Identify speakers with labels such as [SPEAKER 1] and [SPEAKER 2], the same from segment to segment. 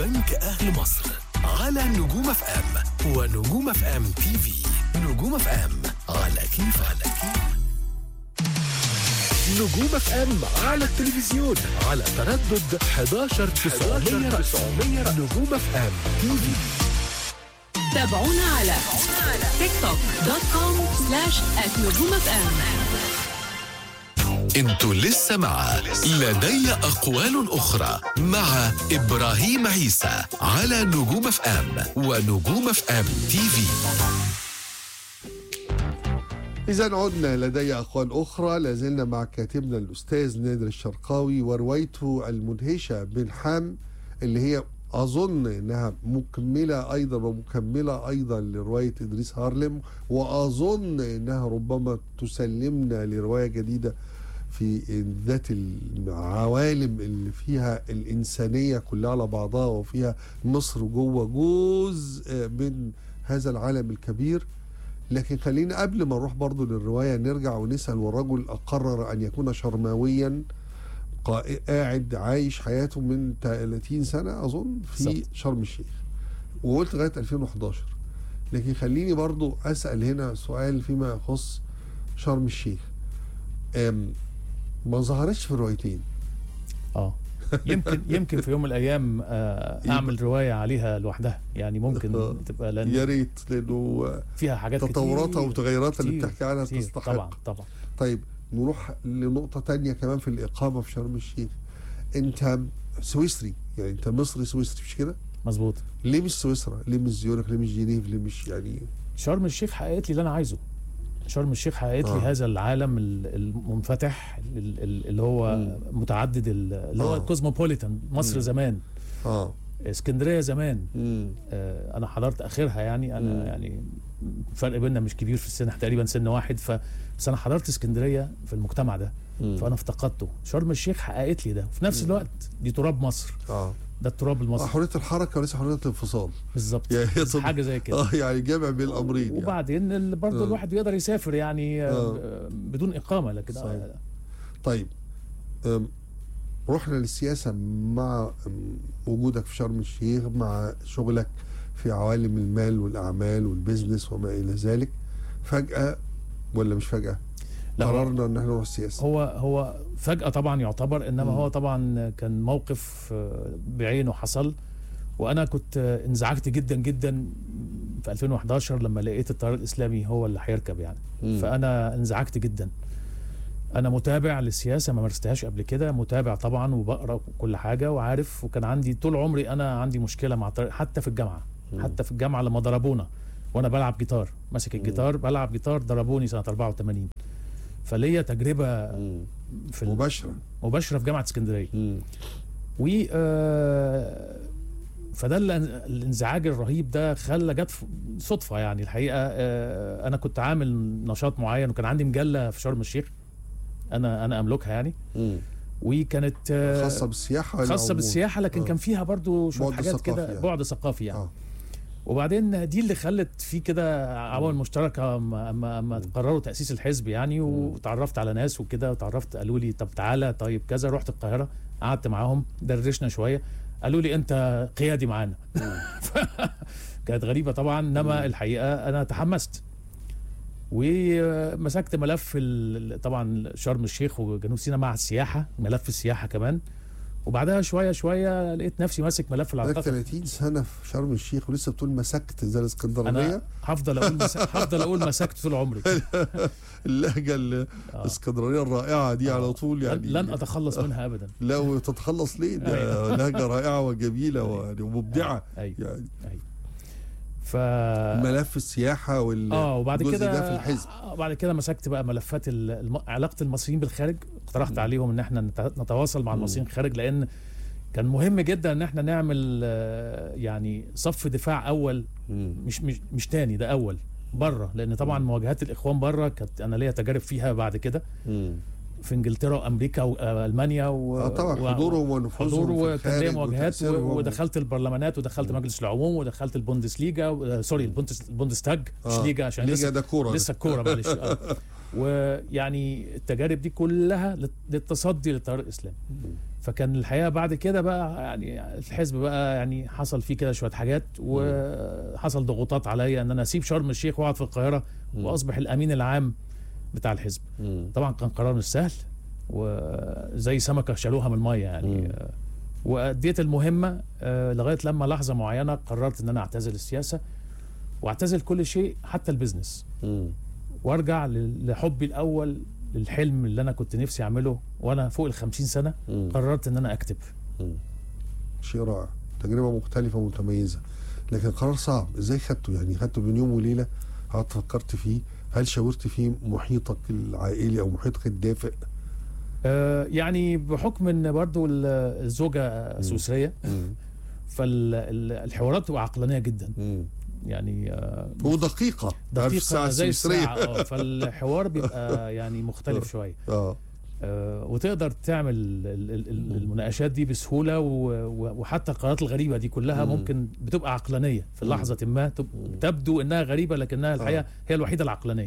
[SPEAKER 1] بنك أهل مصر على نجوم اف ام ونجوم اف ام تي في نجوم اف ام على كيف على كيف نجوم اف ام على التلفزيون على تردد 11 900 نجوم اف ام تي في
[SPEAKER 2] تابعونا على تيك توك دوت كوم سلاش نجوم اف ام
[SPEAKER 1] انتوا لسه مع لدي أقوال أخرى مع إبراهيم عيسى على نجوم اف ام ونجوم اف ام تي في
[SPEAKER 3] إذا عدنا لدي أقوال أخرى لازلنا مع كاتبنا الأستاذ نادر الشرقاوي وروايته المدهشة بن حام اللي هي أظن إنها مكملة أيضا ومكملة أيضا لرواية إدريس هارلم وأظن إنها ربما تسلمنا لرواية جديدة في ذات العوالم اللي فيها الإنسانية كلها على بعضها وفيها مصر جوه جزء من هذا العالم الكبير لكن خلينا قبل ما نروح برضو للرواية نرجع ونسأل والرجل قرر أن يكون شرماويا قا- قاعد عايش حياته من 30 سنة أظن في
[SPEAKER 4] بالظبط.
[SPEAKER 3] شرم الشيخ وقلت لغاية 2011 لكن خليني برضو أسأل هنا سؤال فيما يخص شرم الشيخ أم ما ظهرتش في الروايتين
[SPEAKER 4] اه يمكن يمكن في يوم من الايام آه، اعمل روايه عليها لوحدها يعني ممكن
[SPEAKER 3] آه.
[SPEAKER 4] تبقى
[SPEAKER 3] يا
[SPEAKER 4] لان
[SPEAKER 3] ريت لأنه
[SPEAKER 4] فيها حاجات
[SPEAKER 3] تطوراتها
[SPEAKER 4] كتير
[SPEAKER 3] وتغيراتها اللي
[SPEAKER 4] كتير-
[SPEAKER 3] بتحكي عنها
[SPEAKER 4] كتير.
[SPEAKER 3] تستحق
[SPEAKER 4] طبعا طبعا
[SPEAKER 3] طيب نروح لنقطة تانية كمان في الإقامة في شرم الشيخ أنت سويسري يعني أنت مصري سويسري مش كده؟
[SPEAKER 4] مظبوط
[SPEAKER 3] ليه مش سويسرا؟ ليه مش زيورخ؟ ليه مش جنيف؟ ليه مش يعني
[SPEAKER 4] شرم الشيخ حققت لي اللي انا عايزه شرم الشيخ حققت لي
[SPEAKER 3] آه.
[SPEAKER 4] هذا العالم ال- المنفتح ال- ال- اللي هو
[SPEAKER 3] مم.
[SPEAKER 4] متعدد ال- اللي هو
[SPEAKER 3] آه.
[SPEAKER 4] كوزموبوليتان مصر
[SPEAKER 3] مم.
[SPEAKER 4] زمان
[SPEAKER 3] اه
[SPEAKER 4] اسكندريه زمان
[SPEAKER 3] امم
[SPEAKER 4] آه، انا حضرت اخرها يعني انا
[SPEAKER 3] مم.
[SPEAKER 4] يعني الفرق بيننا مش كبير في السن تقريبا سن واحد ف بس انا حضرت اسكندريه في المجتمع ده فانا افتقدته شرم الشيخ حققت لي ده في نفس
[SPEAKER 3] مم.
[SPEAKER 4] الوقت دي تراب مصر
[SPEAKER 3] اه
[SPEAKER 4] ده التراب
[SPEAKER 3] آه،
[SPEAKER 4] المصري
[SPEAKER 3] حرية الحركة وليس حرية الانفصال
[SPEAKER 4] بالظبط
[SPEAKER 3] يعني هي طب-
[SPEAKER 4] حاجه زي كده
[SPEAKER 3] اه يعني جامع بين الأمرين يعني.
[SPEAKER 4] وبعدين ال- برضه
[SPEAKER 3] آه.
[SPEAKER 4] الواحد بيقدر يسافر يعني آه،
[SPEAKER 3] آه.
[SPEAKER 4] بدون اقامه لكن
[SPEAKER 3] صحيح.
[SPEAKER 4] آه،
[SPEAKER 3] طيب أم، رحنا للسياسة مع أم، وجودك في شرم الشيخ مع شغلك في عوالم المال والأعمال والبزنس وما إلى ذلك فجأة ولا مش فجأة
[SPEAKER 4] لا، هو-
[SPEAKER 3] قررنا ان احنا نروح السياسة
[SPEAKER 4] هو هو فجأة طبعا يعتبر انما
[SPEAKER 3] مم.
[SPEAKER 4] هو طبعا كان موقف آه، بعينه حصل وانا كنت آه، انزعجت جدا جدا في 2011 لما لقيت التيار الاسلامي هو اللي هيركب يعني
[SPEAKER 3] مم.
[SPEAKER 4] فانا انزعجت جدا انا متابع للسياسه ما مارستهاش قبل كده متابع طبعا وبقرا كل حاجه وعارف وكان عندي طول عمري انا عندي مشكله مع التيار- حتى في الجامعه
[SPEAKER 3] مم.
[SPEAKER 4] حتى في الجامعه لما ضربونا وانا بلعب جيتار ماسك الجيتار بلعب جيتار ضربوني سنه 84 فليا تجربه
[SPEAKER 3] مم.
[SPEAKER 4] في ال-
[SPEAKER 3] مباشرة
[SPEAKER 4] مباشره في جامعه اسكندريه
[SPEAKER 3] مم.
[SPEAKER 4] و آه، فده ال- الانزعاج الرهيب ده خلى جت ف- صدفه يعني الحقيقه آه، انا كنت عامل نشاط معين وكان عندي مجله في شرم الشيخ انا انا املكها يعني
[SPEAKER 3] مم.
[SPEAKER 4] وكانت آه،
[SPEAKER 3] خاصة بالسياحة ولا
[SPEAKER 4] خاصه
[SPEAKER 3] عموم؟
[SPEAKER 4] بالسياحه لكن
[SPEAKER 3] آه.
[SPEAKER 4] كان فيها برضو شويه
[SPEAKER 3] بعد
[SPEAKER 4] حاجات
[SPEAKER 3] ثقافي
[SPEAKER 4] كده
[SPEAKER 3] يعني.
[SPEAKER 4] بعد ثقافي يعني
[SPEAKER 3] آه.
[SPEAKER 4] وبعدين دي اللي خلت في كده عوامل مشتركه اما اما اما قرروا تاسيس الحزب يعني وتعرفت على ناس وكده وتعرفت قالوا لي طب تعالى طيب كذا رحت القاهره قعدت معاهم درشنا شويه قالوا لي انت قيادي معانا كانت غريبه طبعا انما الحقيقه انا تحمست ومسكت ملف ال- طبعا شرم الشيخ وجنوب سيناء مع السياحه ملف السياحه كمان وبعدها شويه شويه لقيت نفسي ماسك ملف
[SPEAKER 3] بقالك
[SPEAKER 4] العلاقات
[SPEAKER 3] 30 سنة في شرم الشيخ ولسه بتقول مسكت زي الاسكندرانية
[SPEAKER 4] انا هفضل اقول مس... هفضل اقول مسكت طول عمري
[SPEAKER 3] اللهجة ال-
[SPEAKER 4] آه.
[SPEAKER 3] الاسكندرانية الرائعة دي على طول يعني
[SPEAKER 4] لن, لن اتخلص منها ابدا
[SPEAKER 3] لا وتتخلص ليه ده لهجة رائعة وجميلة ويعني ومبدعة
[SPEAKER 4] ايوه
[SPEAKER 3] يعني
[SPEAKER 4] ايوه ف
[SPEAKER 3] ملف السياحة وال
[SPEAKER 4] اه وبعد
[SPEAKER 3] الجزء
[SPEAKER 4] كده
[SPEAKER 3] ده في الحزب
[SPEAKER 4] آه بعد كده مسكت بقى ملفات ال- الم... علاقه المصريين بالخارج اقترحت عليهم ان احنا نت- نتواصل مع المصريين الخارج لان كان مهم جدا ان احنا نعمل آه، يعني صف دفاع اول
[SPEAKER 3] مم.
[SPEAKER 4] مش مش مش تاني ده اول بره لان طبعا مواجهات الاخوان بره كانت انا ليا تجارب فيها بعد كده
[SPEAKER 3] مم.
[SPEAKER 4] في انجلترا وامريكا والمانيا و...
[SPEAKER 3] اه طبعا
[SPEAKER 4] و-
[SPEAKER 3] حضورهم ونفوذهم
[SPEAKER 4] حضور
[SPEAKER 3] في
[SPEAKER 4] وكان ليا
[SPEAKER 3] الخارج
[SPEAKER 4] مواجهات و-
[SPEAKER 3] وتأثيرهم.
[SPEAKER 4] ودخلت البرلمانات ودخلت مجلس العموم ودخلت البوندسليجا و- آه، سوري البوندس البوندستاج مش
[SPEAKER 3] آه،
[SPEAKER 4] ليجا عشان
[SPEAKER 3] ليجا
[SPEAKER 4] لسه
[SPEAKER 3] ده كورة
[SPEAKER 4] لسه الكوره معلش آه. ويعني التجارب دي كلها لل- للتصدي للتيار الاسلامي فكان الحقيقه بعد كده بقى يعني الحزب بقى يعني حصل فيه كده شويه حاجات وحصل ضغوطات عليا ان انا اسيب شرم الشيخ واقعد في القاهره واصبح الامين العام بتاع الحزب طبعا كان قرار مش سهل وزي سمكه شالوها من الميه يعني آه، واديت المهمه آه، لغايه لما لحظه معينه قررت ان انا اعتزل السياسه واعتزل كل شيء حتى البيزنس وارجع ل- لحبي الاول للحلم اللي انا كنت نفسي اعمله وانا فوق ال 50 سنه قررت ان انا اكتب
[SPEAKER 3] شيء رائع تجربه مختلفه ومتميزه لكن قرار صعب ازاي خدته يعني خدته بين يوم وليله قعدت فكرت فيه هل شاورت فيه محيطك العائلي او محيطك الدافئ
[SPEAKER 4] آه، يعني بحكم ان برضو ال- الزوجه سويسريه فالحوارات بتبقى عقلانيه جدا يعني آه،
[SPEAKER 3] ودقيقه عارف
[SPEAKER 4] دقيقه زي
[SPEAKER 3] السويسرية.
[SPEAKER 4] الساعه اه فالحوار بيبقى يعني مختلف شويه
[SPEAKER 3] اه
[SPEAKER 4] آه، وتقدر تعمل ال- ال- ال- المناقشات دي بسهوله و- و- وحتى القرارات الغريبه دي كلها ممكن بتبقى عقلانيه في لحظه ما تب- تبدو انها غريبه لكنها الحقيقه هي الوحيده العقلانيه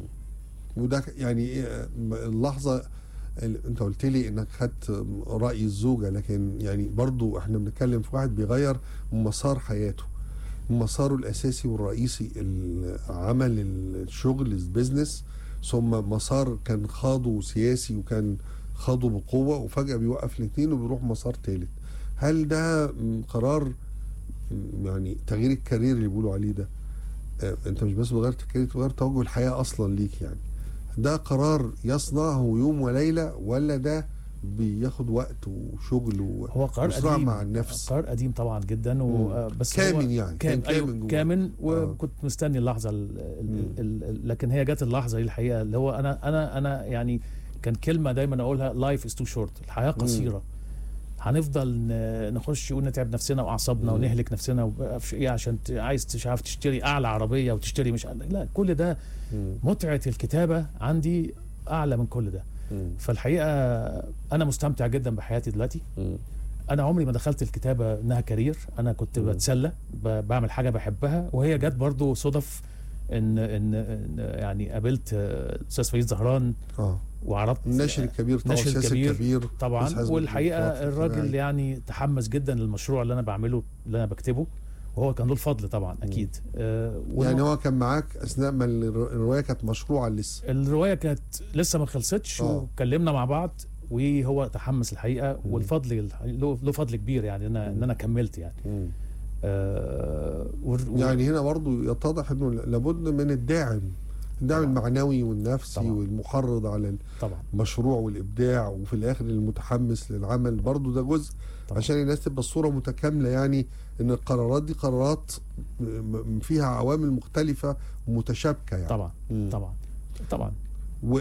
[SPEAKER 3] وده ك- يعني إيه، م- اللحظه اللي انت قلت لي انك خدت راي الزوجه لكن يعني برضو احنا بنتكلم في واحد بيغير مسار حياته مساره الاساسي والرئيسي العمل الشغل البيزنس ثم مسار كان خاضه سياسي وكان خاضه بقوه وفجاه بيوقف الاثنين وبيروح مسار ثالث هل ده م، قرار م، يعني تغيير الكارير اللي بيقولوا عليه ده آه، انت مش بس بتغير الكارير بتغير توجه الحياه اصلا ليك يعني ده قرار يصنعه يوم وليله ولا ده بياخد وقت وشغل و-
[SPEAKER 4] هو قرار
[SPEAKER 3] وصراع
[SPEAKER 4] قديم
[SPEAKER 3] مع النفس
[SPEAKER 4] قرار قديم طبعا جدا و... آه، بس هو
[SPEAKER 3] كامن يعني
[SPEAKER 4] كام
[SPEAKER 3] كان كامن
[SPEAKER 4] أيوه
[SPEAKER 3] جوه.
[SPEAKER 4] كامن
[SPEAKER 3] آه.
[SPEAKER 4] وكنت مستني اللحظه ال ال ال ال لكن هي جت اللحظه دي الحقيقه اللي هو انا انا انا يعني كان كلمه دايما اقولها لايف از تو شورت الحياه قصيره هنفضل ن- نخش ونتعب نفسنا واعصابنا ونهلك نفسنا ومعرفش ايه عشان ت- عايز مش عارف تشتري اعلى عربيه وتشتري مش لا كل ده متعه الكتابه عندي اعلى من كل ده فالحقيقه انا مستمتع جدا بحياتي دلوقتي انا عمري ما دخلت الكتابه انها كارير انا كنت بتسلى ب- بعمل حاجه بحبها وهي جت برضو صدف ان ان, إن يعني قابلت آه، استاذ فريد زهران
[SPEAKER 3] اه
[SPEAKER 4] وعرضت
[SPEAKER 3] الناشر الكبير طبعا
[SPEAKER 4] ناشر
[SPEAKER 3] السياسي
[SPEAKER 4] كبير
[SPEAKER 3] الكبير رئيس
[SPEAKER 4] طبعا
[SPEAKER 3] حزب
[SPEAKER 4] والحقيقه
[SPEAKER 3] الديمقراطي
[SPEAKER 4] الراجل
[SPEAKER 3] الاجتماعي.
[SPEAKER 4] يعني تحمس جدا للمشروع اللي انا بعمله اللي انا بكتبه وهو كان له الفضل طبعا اكيد آه
[SPEAKER 3] يعني
[SPEAKER 4] والم-
[SPEAKER 3] هو كان معاك اثناء ما الر- الروايه كانت مشروعه لسه
[SPEAKER 4] الروايه كانت لسه ما خلصتش
[SPEAKER 3] آه.
[SPEAKER 4] واتكلمنا مع بعض وهو تحمس الحقيقه والفضل الح- له له فضل كبير يعني ان انا ان انا كملت يعني آه ور- ور-
[SPEAKER 3] يعني هنا برضو يتضح انه لابد من الداعم الدعم
[SPEAKER 4] طبعاً.
[SPEAKER 3] المعنوي والنفسي
[SPEAKER 4] طبعاً.
[SPEAKER 3] والمحرض على
[SPEAKER 4] طبعا
[SPEAKER 3] المشروع والابداع وفي الاخر المتحمس للعمل برضو ده جزء
[SPEAKER 4] طبعاً.
[SPEAKER 3] عشان الناس تبقى الصوره متكامله يعني ان القرارات دي قرارات م- م- فيها عوامل مختلفه ومتشابكه يعني
[SPEAKER 4] طبعا
[SPEAKER 3] مم.
[SPEAKER 4] طبعا طبعا